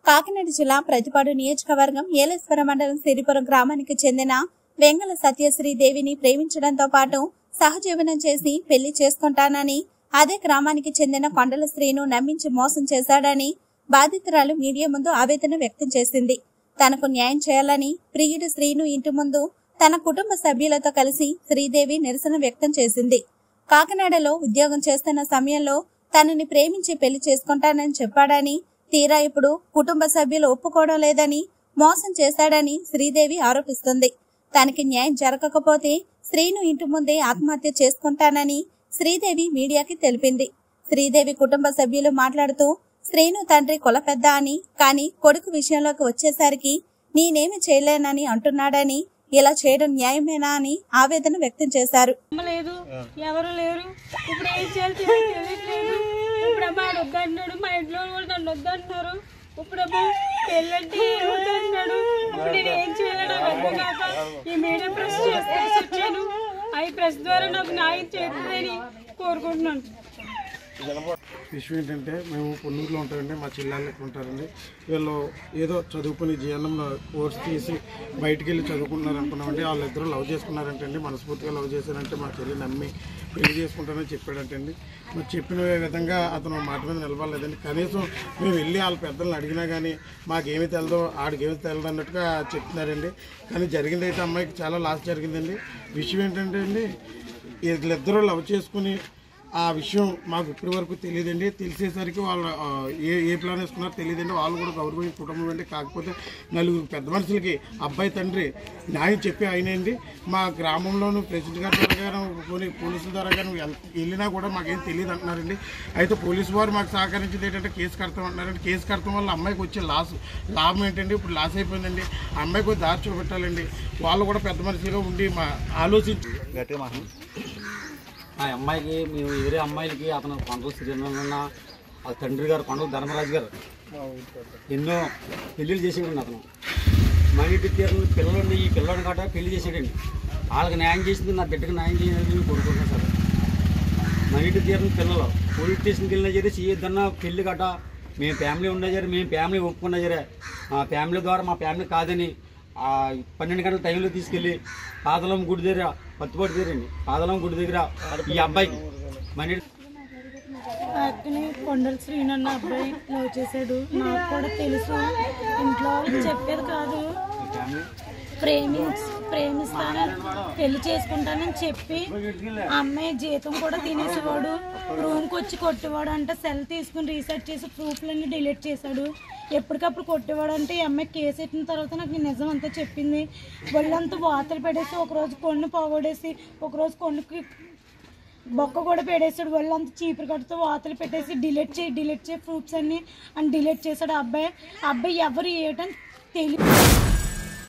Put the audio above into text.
కాకినాడ జిల్లా ప్రతిపాడు నియోజకవర్గం ఏలేశ్వర మండలం సిరిపురం గ్రామానికి చెందిన వెంగళ సత్యశ్రీ దేవిని ప్రేమించడంతో పాటు సహజీవనం చేసి పెళ్లి చేసుకుంటానని అదే గ్రామానికి చెందిన కొండల శ్రీను నమ్మించి మోసం చేశాడని బాధితురాలు మీడియా ముందు ఆవేదన వ్యక్తం చేసింది తనకు న్యాయం చేయాలని ప్రియుడు శ్రీను ఇంటి ముందు తన కుటుంబ సభ్యులతో కలిసి శ్రీదేవి నిరసన వ్యక్తం చేసింది కాకినాడలో ఉద్యోగం చేస్తున్న సమయంలో తనని ప్రేమించి పెళ్లి చేసుకుంటానని చెప్పాడని తీరా ఇప్పుడు కుటుంబ సభ్యులు ఒప్పుకోవడం లేదని మోసం చేశాడని శ్రీదేవి ఆరోపిస్తుంది తనకి న్యాయం జరగకపోతే శ్రీను ఇంటి ముందే ఆత్మహత్య చేసుకుంటానని శ్రీదేవి మీడియాకి తెలిపింది శ్రీదేవి కుటుంబ సభ్యులు మాట్లాడుతూ శ్రీను తండ్రి కుల పెద్ద అని కానీ కొడుకు విషయంలోకి వచ్చేసరికి నేనేమి చేయలేనని అంటున్నాడని ఇలా చేయడం న్యాయమేనా అని ఆవేదన వ్యక్తం చేశారు అమ్మ లేదు ఎవరు లేరు ఇప్పుడు ఏం చేయాలి తెలియట్లేదు ఇప్పుడు అమ్మ ఆడు వద్దన్నాడు మా ఇంట్లో వాళ్ళు నన్ను వద్దంటున్నారు ఇప్పుడు అమ్మ పెళ్ళంటే ఏమవుతున్నాడు ఇప్పుడు నేను ఏం చేయాలి నాకు అర్థం కాక ఈ మీడియా ప్రెస్ చేస్తే వచ్చాను ఈ ప్రెస్ ద్వారా నాకు న్యాయం చేస్తుందని కోరుకుంటున్నాను విషయం ఏంటంటే మేము పొన్నూరులో ఉంటామండి మా చిల్లాళ్ళు ఇక్కడ ఉంటారండి వీళ్ళు ఏదో చదువుకుని జీవనంలో కోర్స్ తీసి బయటికి వెళ్ళి చదువుకుంటున్నారు అనుకున్నామండి వాళ్ళిద్దరూ లవ్ చేసుకున్నారంటండి మనస్ఫూర్తిగా లవ్ చేశారంటే మా చెల్లి నమ్మి పెళ్లి చేసుకుంటానని చెప్పాడంటండి మరి చెప్పిన విధంగా అతను మాట మీద నిలబడలేదండి కనీసం మేము వెళ్ళి వాళ్ళ పెద్దలను అడిగినా కానీ మాకేమి తెలదో ఆడికేమి తెలదు అన్నట్టుగా చెప్తున్నారండి కానీ జరిగింది అయితే అమ్మాయికి చాలా లాస్ జరిగిందండి విషయం ఏంటంటే అండి వీళ్ళిద్దరూ లవ్ చేసుకుని ఆ విషయం మాకు ఇప్పటి వరకు తెలియదండి తెలిసేసరికి వాళ్ళు ఆ, ఏ ఏ ప్లాన్ వేసుకున్నారో తెలియదండి వాళ్ళు కూడా గౌరవం కుటుంబం అండి కాకపోతే నలుగురు పెద్ద మనుషులకి అబ్బాయి తండ్రి న్యాయం చెప్పి అయినండి మా గ్రామంలోనూ ప్రెసిడెంట్ గారి ద్వారా గాను పోనీ పోలీసుల ద్వారా కానీ వెళ్ళినా కూడా మాకేం తెలియదు అంటున్నారండి అయితే పోలీసు వారు మాకు సహకరించింది ఏంటంటే కేసు కడతాం అంటున్నారండి కేసు కడతాం వల్ల అమ్మాయికి వచ్చే లాస్ లాభం ఏంటండి ఇప్పుడు లాస్ అయిపోయిందండి ఆ అమ్మాయికి వచ్చి దారి చూపెట్టాలండి వాళ్ళు కూడా పెద్ద మనిషిగా ఉండి మా ఆలోచించి ఆ అమ్మాయికి మేము వేరే అమ్మాయిలకి అతను కొండల శ్రీరన్న ఆ తండ్రి గారు కొండల ధర్మరాజు గారు ఎన్నో పెళ్ళిళ్ళు చేసేయండి అతను మా ఇంటి తీరుని పిల్లలు ఈ పిల్లడు గట్రా పెళ్లి చేసేయండి వాళ్ళకి న్యాయం చేసింది నా బిడ్డకి న్యాయం చేయాలని నేను కోరుకుంటున్నాను సార్ మా ఇంటి తీరుని పిల్లలు పోలీస్ స్టేషన్కి వెళ్ళినా సరే చేయొద్దన్న పెళ్లి గట్ట మేము ఫ్యామిలీ ఉన్నా సరే మేము ఫ్యామిలీ ఒప్పుకున్నా సరే మా ఫ్యామిలీ ద్వారా మా ఫ్యామిలీ కాదని ఆ పన్నెండు గంటల టైంలో తీసుకెళ్ళి పాదలం గుడి దగ్గర పత్తిపాటి దగ్గర అండి పాదలం గుడి దగ్గర ఈ అబ్బాయికి మన ఇంటి అక్కని కొండల శ్రీను అన్న అబ్బాయి లవ్ చేశాడు నాకు కూడా తెలుసు ఇంట్లో వాళ్ళకి చెప్పేది కాదు ఫ్యామిలీ ప్రేమి ప్రేమిస్తానని పెళ్లి చేసుకుంటానని చెప్పి ఆ అమ్మాయి జీతం కూడా తినేసేవాడు రూమ్కి వచ్చి కొట్టేవాడు అంటే సెల్ తీసుకుని రీసెర్చ్ చేసి ప్రూఫ్లన్నీ డిలీట్ చేశాడు ఎప్పటికప్పుడు కొట్టేవాడు అంటే ఈ అమ్మాయి కేసు ఎట్టిన తర్వాత నాకు ఈ నిజం అంతా చెప్పింది ఒళ్ళంతా వాతలు పెడేసి ఒకరోజు కొన్ను పోగొడేసి ఒకరోజు కొన్నుకి బొక్క కూడా పెడేసాడు వాళ్ళంతా చీపురు కట్టుతో వాతలు పెట్టేసి డిలీట్ చేయి డిలీట్ చేయి ప్రూఫ్స్ అన్ని అని డిలీట్ చేశాడు ఆ అబ్బాయి ఆ అబ్బాయి ఎవరు ఏటని తెలియదు